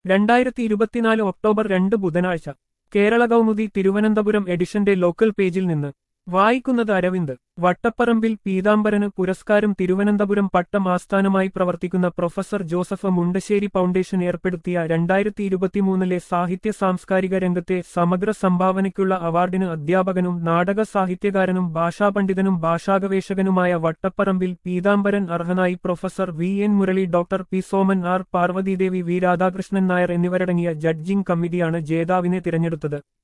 രണ്ടായിരത്തി ഇരുപത്തിനാല് ഒക്ടോബർ രണ്ട് ബുധനാഴ്ച കേരള കൗമുദി തിരുവനന്തപുരം എഡിഷന്റെ ലോക്കൽ പേജിൽ നിന്ന് വായിക്കുന്നത് അരവിന്ദ് വട്ടപ്പറമ്പിൽ പീതാംബരന് പുരസ്കാരം തിരുവനന്തപുരം പട്ടം ആസ്ഥാനമായി പ്രവർത്തിക്കുന്ന പ്രൊഫസർ ജോസഫ് മുണ്ടശ്ശേരി ഫൗണ്ടേഷൻ ഏർപ്പെടുത്തിയ രണ്ടായിരത്തി ഇരുപത്തിമൂന്നിലെ സാഹിത്യ സാംസ്കാരിക രംഗത്തെ സമഗ്ര സംഭാവനയ്ക്കുള്ള അവാർഡിന് അധ്യാപകനും നാടക സാഹിത്യകാരനും ഭാഷാപണ്ഡിതനും ഭാഷാഗവേഷകനുമായ വട്ടപ്പറമ്പിൽ പീതാംബരൻ അർഹനായി professor V N Murali doctor P Soman R Parvathidevi V Radhakrishnan Nair എന്നിവരടങ്ങിയ ജഡ്ജിംഗ് കമ്മിറ്റിയാണ് ജേതാവിനെ തിരഞ്ഞെടുത്തത്